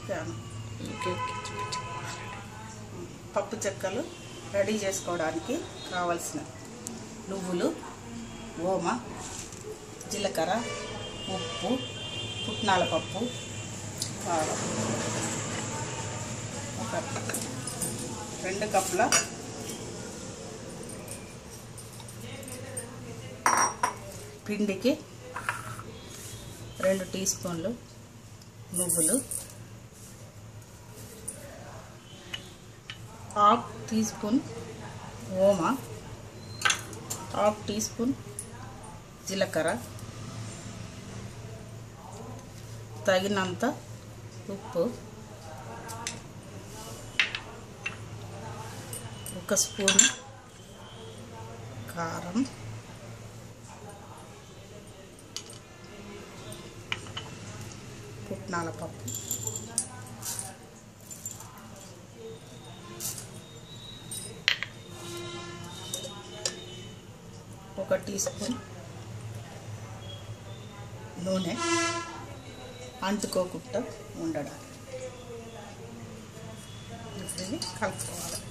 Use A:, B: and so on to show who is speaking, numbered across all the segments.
A: Pan
B: okay okay చూపించు.
A: పప్పు చెక్కలు రెడీ చేసుకోవడానికి కావలసిన నువ్వులు ఓమ జీలకర్ర ఉప్పు పుట్నాల పప్పు కారం ఒక రెండు కప్పుల పిండికి రెండు టీ స్పూన్లు నువ్వులు హాఫ్ టీ స్పూన్ ఓమ హాఫ్ టీ స్పూన్ జీలకర్ర తగినంత ఉప్పు ఒక స్పూన్ కారం పుట్నాల పప్పు ఒక టీ స్పూన్ నూనె అంటుకోకుండా ఉండడం ఇప్పుడు ఇది కలుపుకోవాలి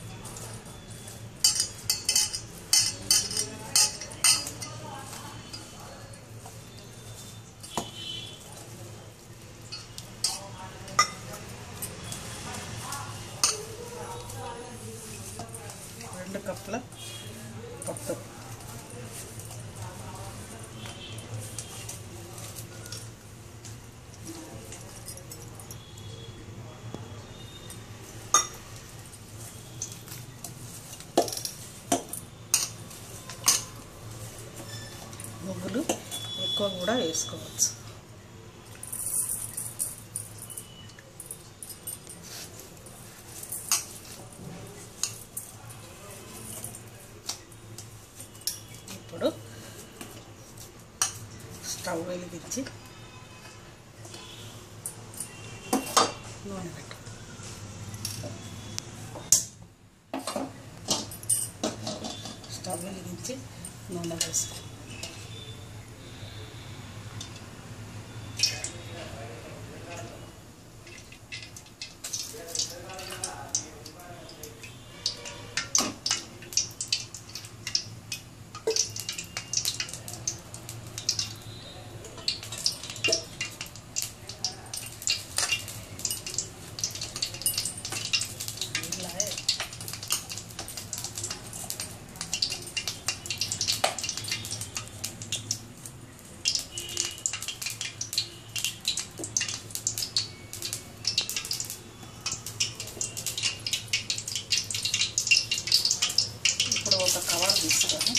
A: రెండు కప్పుల పప్పు నువ్వులు ఎక్కువ కూడా వేసుకోవచ్చు ఇప్పుడు స్టవ్ వెలిగించి నూనె పెట్టు స్టవ్ వెలిగించి నూనె వేసుకో ఇలా ఇప్పుడు ఒక కవర్ తీసుకొని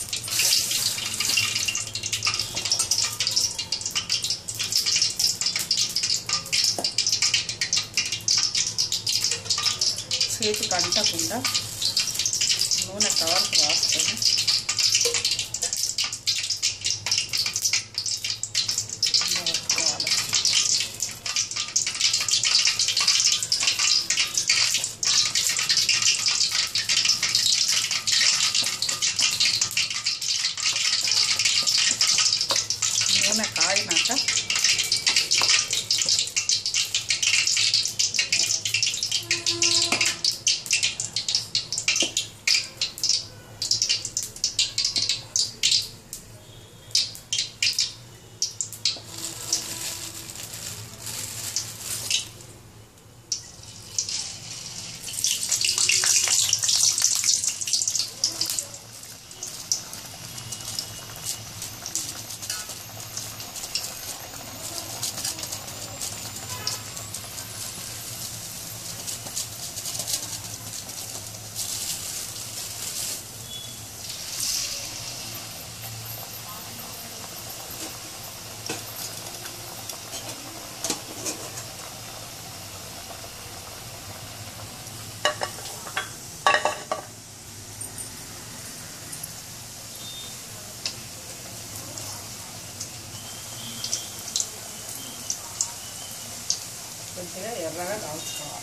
A: చేతికి అంటకుండా నూనె కవర్కి రాసుకొని ఇలా పెట్టుకోవాలి నూనె కాయినాక కొద్దిగా ఎర్రగా కాల్చుకోవాలి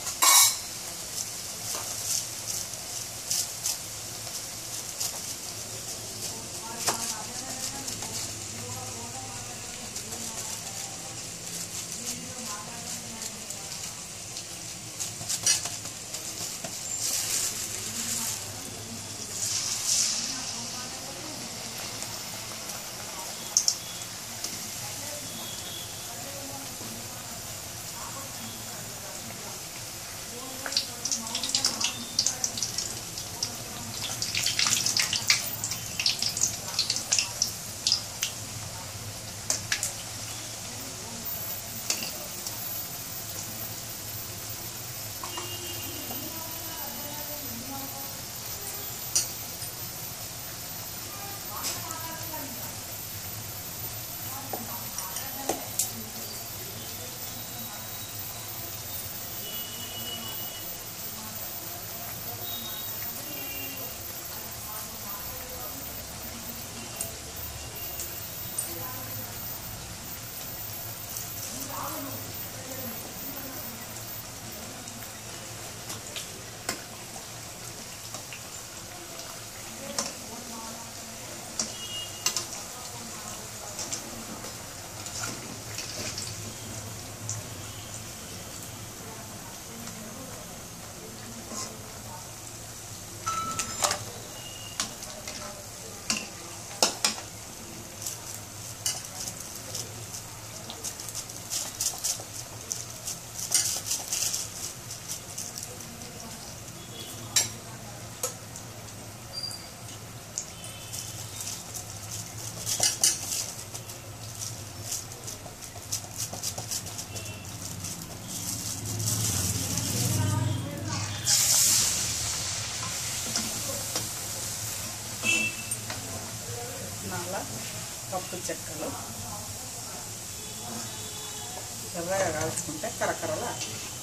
A: కాల్చుకుంటే కరకరలా